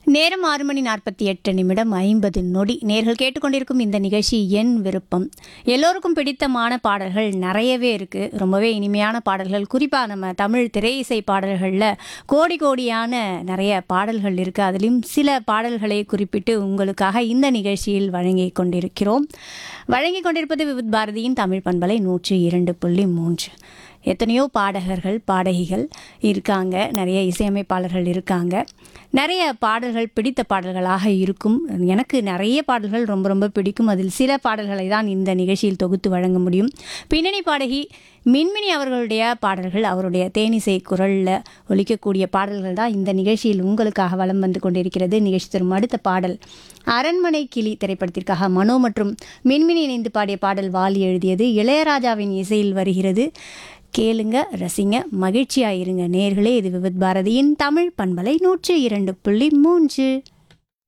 நேரம் ஆறு மணி நாற்பத்தி எட்டு நிமிடம் ஐம்பது நொடி நேர்கள் கேட்டுக்கொண்டிருக்கும் இந்த நிகழ்ச்சி என் விருப்பம் எல்லோருக்கும் பிடித்தமான பாடல்கள் நிறையவே இருக்குது ரொம்பவே இனிமையான பாடல்கள் குறிப்பாக நம்ம தமிழ் திரை இசை பாடல்களில் கோடி கோடியான நிறைய பாடல்கள் இருக்குது அதிலும் சில பாடல்களை குறிப்பிட்டு உங்களுக்காக இந்த நிகழ்ச்சியில் வழங்கி கொண்டிருக்கிறோம் வழங்கி கொண்டிருப்பது விவித் பாரதியின் தமிழ் பண்பலை நூற்றி இரண்டு புள்ளி மூன்று எத்தனையோ பாடகர்கள் பாடகிகள் இருக்காங்க நிறைய இசையமைப்பாளர்கள் இருக்காங்க நிறைய பாடல்கள் பிடித்த பாடல்களாக இருக்கும் எனக்கு நிறைய பாடல்கள் ரொம்ப ரொம்ப பிடிக்கும் அதில் சில பாடல்களை தான் இந்த நிகழ்ச்சியில் தொகுத்து வழங்க முடியும் பின்னணி பாடகி மின்மினி அவர்களுடைய பாடல்கள் அவருடைய தேனிசை குரலில் ஒலிக்கக்கூடிய பாடல்கள் தான் இந்த நிகழ்ச்சியில் உங்களுக்காக வலம் வந்து கொண்டிருக்கிறது நிகழ்ச்சி தரும் அடுத்த பாடல் அரண்மனை கிளி திரைப்படத்திற்காக மனோ மற்றும் மின்மினி இணைந்து பாடிய பாடல் வாலி எழுதியது இளையராஜாவின் இசையில் வருகிறது கேளுங்க ரசிங்க மகிழ்ச்சியா இருங்க நேர்களே இது விவித் பாரதியின் தமிழ் பண்பலை நூற்றி இரண்டு புள்ளி மூன்று